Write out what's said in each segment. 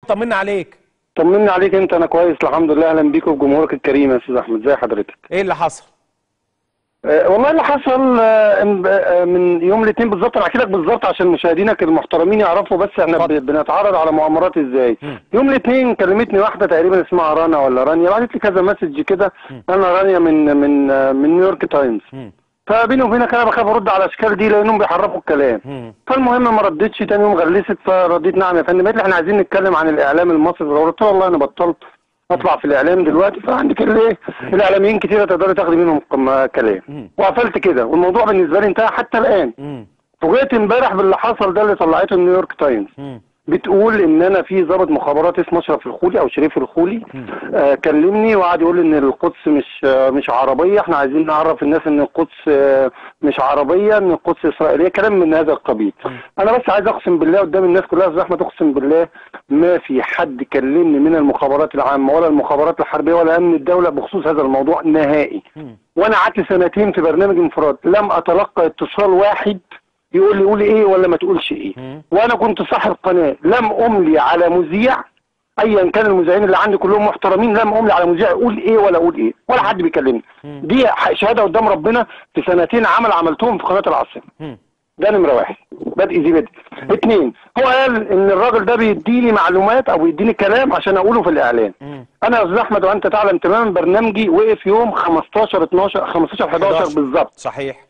طمنا عليك طمني عليك انت انا كويس الحمد لله اهلا بيك وبجمهورك الكريم يا استاذ احمد ازي حضرتك ايه اللي حصل أه والله اللي حصل أه ام- أه من يوم الاثنين بالظبط انا احكي لك بالظبط عشان مشاهدينك المحترمين يعرفوا بس احنا اتفضل. ب- بنتعرض على مؤامرات ازاي مم. يوم الاثنين كلمتني واحده تقريبا اسمها رنا ولا رانيا بعتت لي كذا مسج كده انا رانيا من من آه، من نيويورك تايمز مم. فبيني وبينك انا بخاف ارد على الاشكال دي لانهم بيحرفوا الكلام مم. فالمهم ما ردتش تاني يوم غلست فرديت نعم يا فندم قالت لي احنا عايزين نتكلم عن الاعلام المصري قلت لها والله انا بطلت اطلع في الاعلام دلوقتي فعندك الايه الاعلاميين كتير تقدري تاخدي منهم كم- كلام مم. وقفلت كده والموضوع بالنسبه لي انتهى حتى الان مم. فوجئت امبارح باللي حصل ده اللي طلعته نيويورك تايمز مم. بتقول ان انا في ضابط مخابرات اسمه اشرف الخولي او شريف الخولي آه كلمني وقعد يقول ان القدس مش آه مش عربيه احنا عايزين نعرف الناس ان القدس آه مش عربيه ان القدس اسرائيليه كلام من هذا القبيل انا بس عايز اقسم بالله قدام الناس كلها يا أستاذ احمد اقسم بالله ما في حد كلمني من المخابرات العامه ولا المخابرات الحربيه ولا امن الدوله بخصوص هذا الموضوع نهائي مم. وانا قعدت سنتين في برنامج انفراد لم اتلقى اتصال واحد يقول لي قول ايه ولا ما تقولش ايه مم. وانا كنت صاحب قناه لم املي على مذيع ايا كان المذيعين اللي عندي كلهم محترمين لم املي على مذيع يقول ايه ولا اقول ايه ولا حد بيكلمني دي ح- شهاده قدام ربنا في سنتين عمل عملتهم في قناه العاصمه مم. ده نمره واحد بدء ذي بدء اثنين هو قال ان الراجل ده بيديني معلومات او بيديني كلام عشان اقوله في الاعلان مم. انا يا استاذ احمد وانت تعلم تماما برنامجي وقف يوم 15 12 15 11 بالظبط صحيح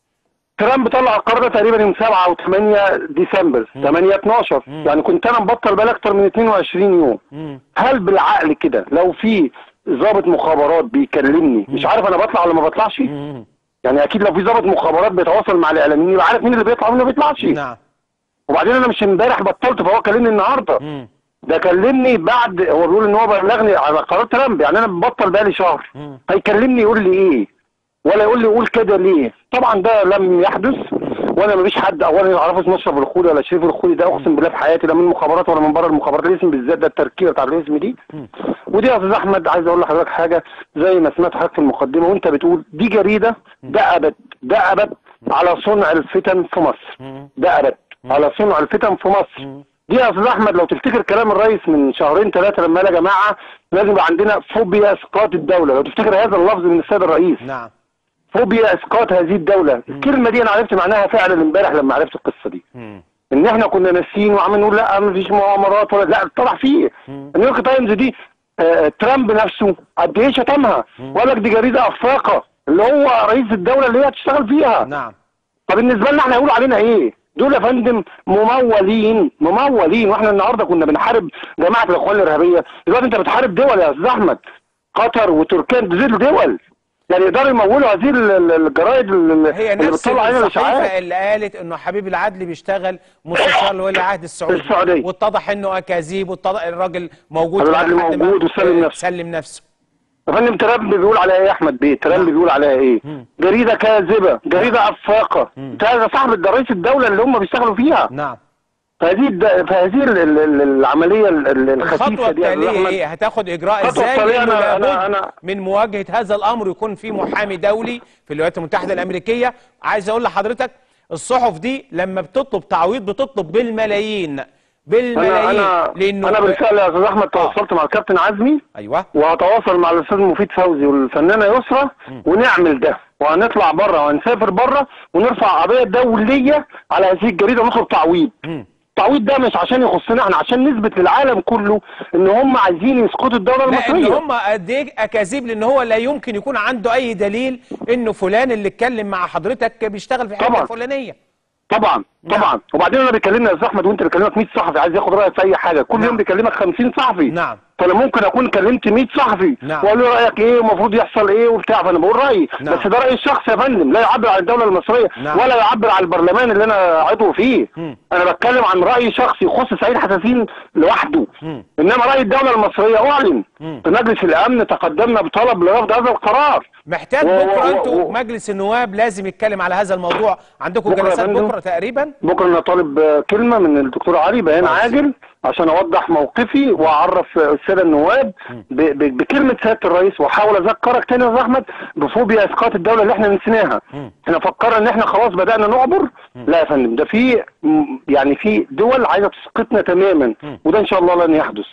ترامب طلع القرار ده تقريبا يوم 7 او 8 ديسمبر 8 12 يعني كنت انا مبطل بقالي اكتر من 22 يوم مم. هل بالعقل كده لو في ضابط مخابرات بيكلمني مش عارف انا بطلع ولا ما بطلعش مم. يعني اكيد لو في ضابط مخابرات بيتواصل مع الاعلاميين يبقى عارف مين اللي بيطلع ومين اللي ما بيطلعش نعم وبعدين انا مش امبارح بطلت فهو كلمني النهارده مم. ده كلمني بعد هو بيقول ان هو بلغني على قرار ترامب يعني انا مبطل بقالي شهر مم. هيكلمني يقول لي ايه ولا يقول لي قول كده ليه طبعا ده لم يحدث وانا مفيش حد اولا اعرفه اسمه اشرف الخولي ولا شريف الخولي ده اقسم بالله في حياتي لا من المخابرات ولا من بره المخابرات الاسم بالذات ده التركيبه بتاع الاسم دي ودي يا استاذ احمد عايز اقول لحضرتك حاجه زي ما سمعت حضرتك في المقدمه وانت بتقول دي جريده دأبت دأبت على صنع الفتن في مصر مم. دأبت على صنع الفتن في مصر دي يا استاذ احمد لو تفتكر كلام الرئيس من شهرين ثلاثه لما قال يا جماعه لازم يبقى عندنا فوبيا اسقاط الدوله لو تفتكر هذا اللفظ من السيد الرئيس نعم فوبيا اسقاط هذه الدوله الكلمه دي انا عرفت معناها فعلا امبارح لما عرفت القصه دي مم. ان احنا كنا ناسيين وعمالين نقول لا مفيش مؤامرات ولا لا طلع فيه نيويورك تايمز دي آه ترامب نفسه قد ايه شتمها وقال لك دي جريده افاقه اللي هو رئيس الدوله اللي هي هتشتغل فيها نعم فبالنسبه لنا احنا هيقولوا علينا ايه؟ دول يا فندم ممولين ممولين واحنا النهارده كنا بنحارب جماعه الاخوان الارهابيه دلوقتي انت بتحارب دول يا استاذ احمد قطر وتركيا دي دول يعني يقدروا يمولوا هذه ال- ال- الجرايد ال- هي اللي نفس بتطلع علينا الاشاعات الصحيفه اللي قالت انه حبيب العدل بيشتغل مستشار لولي عهد السعودي السعودية. واتضح انه اكاذيب واتضح الراجل موجود حبيب العدل لحد ما- موجود وسلم آه، نفسه. سلم نفسه يا فندم ترامب بيقول عليها ايه يا احمد بيه؟ ترامب بيقول عليها ايه؟ جريده كاذبه، جريده افاقه، ده ده صاحب ده رئيس الدوله اللي هم بيشتغلوا فيها، نعم فهذه الد- فهذه ال- ال- ال- العمليه ال- ال- الخسيسه الخطوه دي يا أستاذ التاليه أحمد. ايه هتاخد اجراء الخطوة ازاي التالية لانه أنا- أنا- لابد أنا- من مواجهه هذا الامر يكون في محامي دولي في الولايات المتحده الامريكيه عايز اقول لحضرتك الصحف دي لما بتطلب تعويض بتطلب بالملايين بالملايين انا انا لانه انا بالفعل يا استاذ احمد تواصلت مع الكابتن عزمي ايوه وهتواصل مع الاستاذ مفيد فوزي والفنانه يسرى ونعمل ده وهنطلع بره وهنسافر بره ونرفع قضيه دوليه على هذه الجريده ونطلب تعويض مم. التعويض ده مش عشان يخصنا احنا عشان نثبت للعالم كله ان هم عايزين يسقطوا الدوله لا ان المصريه هم قد ايه اكاذيب لان هو لا يمكن يكون عنده اي دليل انه فلان اللي اتكلم مع حضرتك بيشتغل في الحته طبعا. الفلانيه طبعا طبعا وبعدين انا بيكلمني يا استاذ احمد وانت بيكلمك 100 صحفي عايز ياخد رايك في اي حاجه كل نعم. يوم بيكلمك 50 صحفي نعم. فانا ممكن اكون كلمت 100 صحفي نعم. واقول له رايك ايه ومفروض يحصل ايه وبتاع فانا بقول رايي نعم. بس ده رايي الشخصي يا فندم لا يعبر عن الدوله المصريه نعم. ولا يعبر عن البرلمان اللي انا عضو فيه مم. انا بتكلم عن راي شخصي يخص سعيد حساسين لوحده مم. انما راي الدوله المصريه اعلن مم. في مجلس الامن تقدمنا بطلب لرفض هذا القرار محتاج و- و- بكره و- انتوا و- مجلس النواب لازم يتكلم على هذا الموضوع عندكم بكرة يا جلسات فندم. بكره تقريبا بكره انا طالب آه، كلمه من الدكتور علي بيان كويس. عاجل عشان اوضح موقفي واعرف آه، الساده النواب ب- ب- بكلمه سياده الرئيس واحاول اذكرك تاني يا استاذ احمد بفوبيا اسقاط الدوله اللي احنا نسيناها مم. احنا فكرنا ان احنا خلاص بدانا نعبر لا يا فندم ده في م- يعني في دول عايزه تسقطنا تماما مم. وده ان شاء الله لن يحدث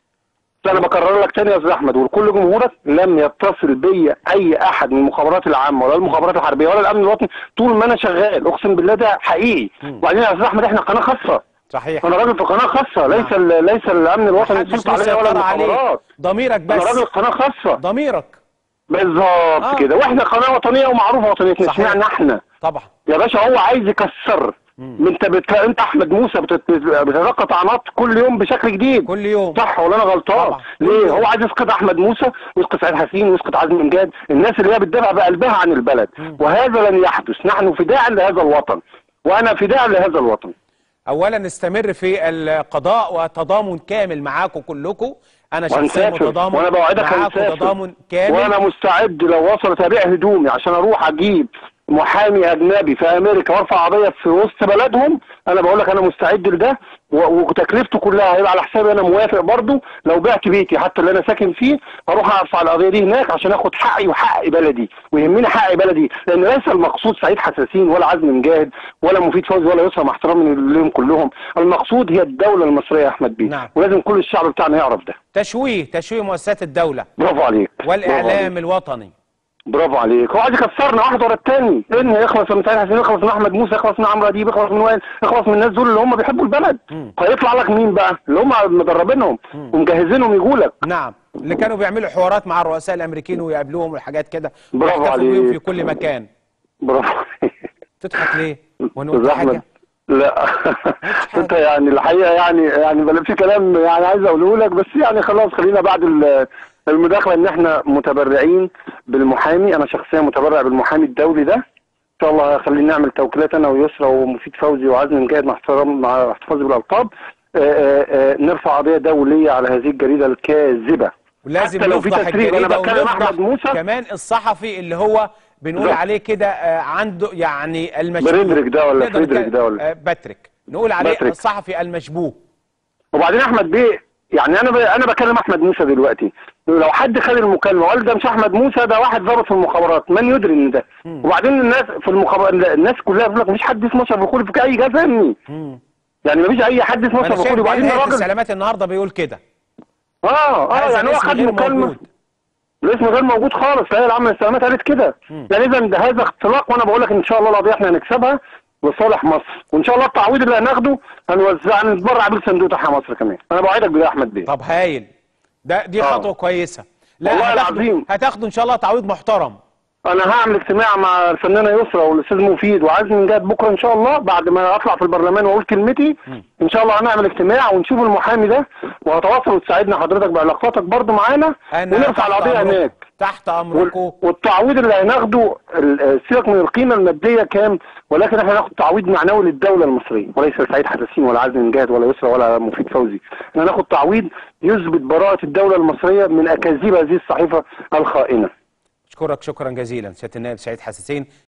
انا بكرر لك تاني يا استاذ احمد ولكل جمهورك لم يتصل بيا اي احد من المخابرات العامه ولا المخابرات الحربيه ولا الامن الوطني طول ما انا شغال اقسم بالله ده حقيقي مم. وبعدين يا استاذ احمد احنا قناه خاصه صحيح انا راجل في قناه خاصه ليس ال- ليس الامن الوطني محدش يسلط لسه عليا ولا يطلع عليك المخابرات ضميرك انا راجل بس قناه خاصه ضميرك بالظبط آه. كده واحنا قناه وطنيه ومعروفه وطنيتنا صحيح. اشمعنى احنا طبعا يا باشا هو عايز يكسر انت بت... انت احمد موسى بتت... بتتلقى طعنات كل يوم بشكل جديد كل يوم صح ولا انا غلطان طبعا. ليه هو عايز يسقط احمد موسى ويسقط سعيد حسين ويسقط عزمي مجاد الناس اللي هي بتدافع بقلبها عن البلد وهذا لن يحدث نحن فداء لهذا الوطن وانا فداء لهذا الوطن اولا نستمر في القضاء وتضامن كامل معاكم كلكم انا شخصيا وهنسافر متضامن وانا بوعدك معاكم هنسافر تضامن كامل وانا مستعد لو وصلت ابيع هدومي عشان اروح اجيب محامي اجنبي في امريكا وارفع قضيه في وسط بلدهم انا بقول لك انا مستعد لده و- وتكلفته كلها هيبقى على حسابي انا موافق برضه لو بعت بيتي حتى اللي انا ساكن فيه اروح ارفع القضيه دي هناك عشان اخد حقي وحق بلدي ويهمني حق بلدي لان ليس المقصود سعيد حساسين ولا عزمي مجاهد ولا مفيد فوزي ولا يسرى مع احترامي لهم كلهم المقصود هي الدوله المصريه يا احمد بيه نعم. ولازم كل الشعب بتاعنا يعرف ده تشويه تشويه مؤسسات الدولة برافو عليك برافو عليك. والاعلام الوطني برافو عليك هو عايز يكسرنا واحد ورا الثاني ان يخلص من سعيد حسين يخلص من احمد موسى يخلص من عمرو اديب يخلص من وائل يخلص من الناس دول اللي هم بيحبوا البلد هيطلع لك مين بقى اللي هم مدربينهم ومجهزينهم يجوا لك نعم اللي كانوا بيعملوا حوارات مع الرؤساء الامريكيين ويقابلوهم والحاجات كده برافو ويحتفلوا بيهم عليك. في كل مكان برافو عليك تضحك ليه وانا استاذ قلت احمد حاجه لا حاجة. انت يعني الحقيقه يعني يعني بلا في كلام يعني عايز اقوله لك بس يعني خلاص خلينا بعد ال- المداخله ان احنا متبرعين بالمحامي انا شخصيا متبرع بالمحامي الدولي ده ان شاء الله خلينا نعمل توكيلات انا ويسرى ومفيد فوزي وعزمي مجاهد مع احترام مع احتفاظي بالالقاب آه، آه، آه، نرفع قضيه دوليه على هذه الجريده الكاذبه ولازم حتى لو في نفضح تسريب انا الجريده بتكلم احمد ونفضح موسى كمان الصحفي اللي هو بنقول بالظبط. عليه كده آه، عنده يعني المشبوه بريدريك ده ولا نقدر فريدريك نتكلم- ده ولا؟ آه، باتريك نقول عليه باتريك. الصحفي المشبوه وبعدين احمد بيه يعني انا ب... انا بكلم احمد موسى دلوقتي لو حد خد المكالمه وقال ده مش احمد موسى ده واحد ضابط في المخابرات من يدري ان ده وبعدين الناس في المخابرات الناس كلها بتقول لك مفيش حد اسمه اشرف الخولي في اي جهاز امني مم. يعني مفيش اي حد اسمه انا اشرف شايف الخولي وبعدين هيئه ده راجل السلامات النهارده بيقول كده اه اه هذا يعني هو الاسم خد غير مكالمه موجود الاسم غير موجود خالص لا العامه للسلامات قالت كده يعني اذا ده هذا اختلاق وانا بقول لك ان شاء الله القضيه احنا هنكسبها لصالح مصر وان شاء الله التعويض اللي هناخده هنوزع نتبرع بيه لصندوق تحيا مصر كمان انا بوعدك بده يا احمد بيه طب هايل ده دي آه. خطوه كويسه لا والله هتاخدوا العظيم. هتاخدوا ان شاء الله تعويض محترم انا هعمل اجتماع مع الفنانه يسرا والاستاذ مفيد وعزمي مجاد بكره ان شاء الله بعد ما اطلع في البرلمان واقول كلمتي ان شاء الله هنعمل اجتماع ونشوف المحامي ده وهتواصل وتساعدنا حضرتك بعلاقاتك برضو معانا انا ونرفع تحت القضيه أمركم. هناك تحت وال- امركم والتعويض اللي هناخده ال- سيبك من القيمه الماديه كام ولكن احنا هناخد تعويض معنوي للدوله المصريه وليس لسعيد حساسين ولا عزمي مجاهد ولا يسرا ولا مفيد فوزي احنا هناخد تعويض يثبت براءه الدوله المصريه من اكاذيب هذه الصحيفه الخائنه اشكرك شكرا جزيلا سياده النائب سعيد حساسين